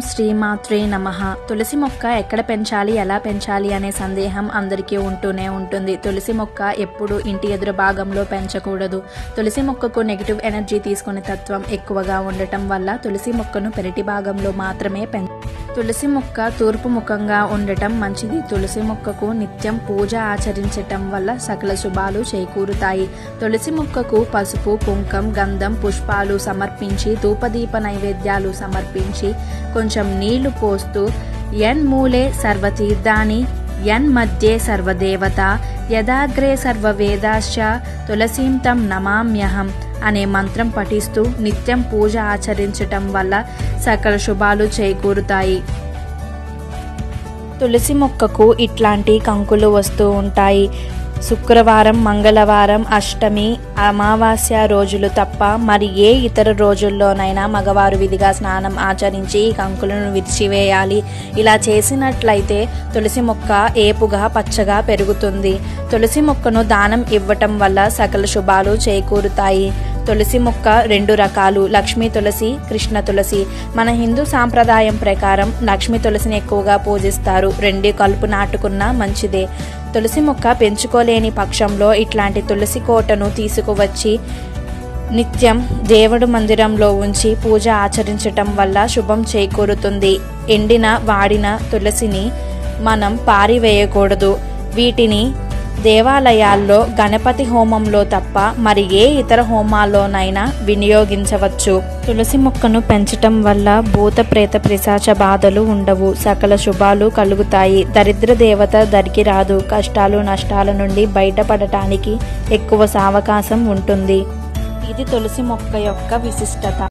శ్రీమాత్రే నమ తులసి మొక్క ఎక్కడ పెంచాలి ఎలా పెంచాలి అనే సందేహం అందరికీ ఉంటూనే ఉంటుంది తులసి మొక్క ఎప్పుడు ఇంటి ఎదురు భాగంలో పెంచకూడదు తులసి మొక్కకు నెగిటివ్ ఎనర్జీ తీసుకునే తత్వం ఎక్కువగా ఉండటం వల్ల తులసి మొక్కను పెరటి భాగంలో మాత్రమే పెంచ తులసి మొక్క తూర్పు ముఖంగా ఉండటం మంచిది తులసి మొక్కకు నిత్యం పూజ ఆచరించటం వల్ల సకల శుభాలు చేకూరుతాయి తులసి మొక్కకు పసుపు కుంకం గంధం పుష్పాలు సమర్పించి ధూపదీప నైవేద్యాలు సమర్పించి కొంచెం నీళ్లు పోస్తూ ఎన్ మూలే సర్వతీర్థాని యన్ మధ్యే సర్వదేవత యదాగ్రే సర్వవేదాశ్చ తులసీం తం నమామ్యహం అనే మంత్రం పఠిస్తూ నిత్యం పూజ ఆచరించటం వల్ల సకల శుభాలు చేకూరుతాయి తులసి మొక్కకు ఇట్లాంటి కంకులు వస్తూ ఉంటాయి శుక్రవారం మంగళవారం అష్టమి అమావాస్య రోజులు తప్ప మరి ఏ ఇతర రోజుల్లోనైనా మగవారు విధిగా స్నానం ఆచరించి ఈ కంకులను విరిచివేయాలి ఇలా చేసినట్లయితే తులసి మొక్క ఏపుగా పచ్చగా పెరుగుతుంది తులసి మొక్కను దానం ఇవ్వటం వల్ల సకల శుభాలు చేకూరుతాయి తులసి మొక్క రెండు రకాలు లక్ష్మీ తులసి కృష్ణ తులసి మన హిందూ సాంప్రదాయం ప్రకారం లక్ష్మీ తులసిని ఎక్కువగా పూజిస్తారు రెండు కలుపు నాటుకున్నా మంచిదే తులసి మొక్క పెంచుకోలేని పక్షంలో ఇట్లాంటి తులసి కోటను తీసుకువచ్చి నిత్యం దేవుడు మందిరంలో ఉంచి పూజ ఆచరించటం వల్ల శుభం చేకూరుతుంది ఎండిన వాడిన తులసిని మనం పారివేయకూడదు వీటిని దేవాలయాల్లో గణపతి హోమంలో తప్ప మరి ఏ ఇతర హోమాల్లోనైనా వినియోగించవచ్చు తులసి మొక్కను పెంచటం వల్ల భూత ప్రేత పిశాచ బాధలు ఉండవు సకల శుభాలు కలుగుతాయి దరిద్ర దేవత దరికి రాదు కష్టాలు నష్టాల నుండి బయటపడటానికి ఎక్కువ సావకాశం ఉంటుంది ఇది తులసి మొక్క యొక్క విశిష్టత